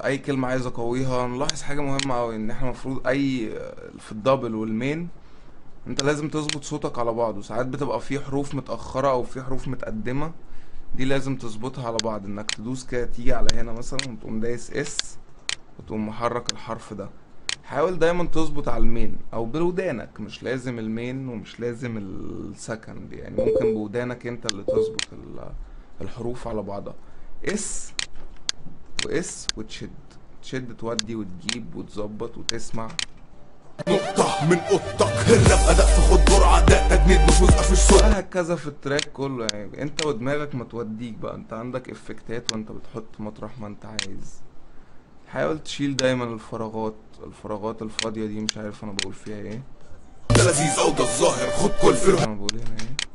اي كلمة عايز اقويها نلاحظ حاجة مهمة اوي ان احنا المفروض اي في الدبل والمين انت لازم تظبط صوتك على بعض وساعات بتبقى في حروف متأخرة او في حروف متقدمة دي لازم تظبطها على بعض انك تدوس كده تيجي على هنا مثلا وتقوم دايس اس وتقوم محرك الحرف ده حاول دايما تظبط على المين او بودانك مش لازم المين ومش لازم السكند يعني ممكن بودانك انت اللي تظبط ال- الحروف على بعضها اس واس وتشد تشد تودي وتجيب وتظبط وتسمع نقطة من اوضتك الراب اداء فخد جرعة ده تجنيد مش جزء في الصوت وهكذا في التراك كله يعني انت ودماغك ما توديك بقى انت عندك افكتات وانت بتحط مطرح ما انت عايز حاول تشيل دايما الفراغات الفراغات الفاضية دي مش عارف انا بقول فيها ايه ده لذيذ او ده الظاهر خد كل فيلم انا بقول هنا ايه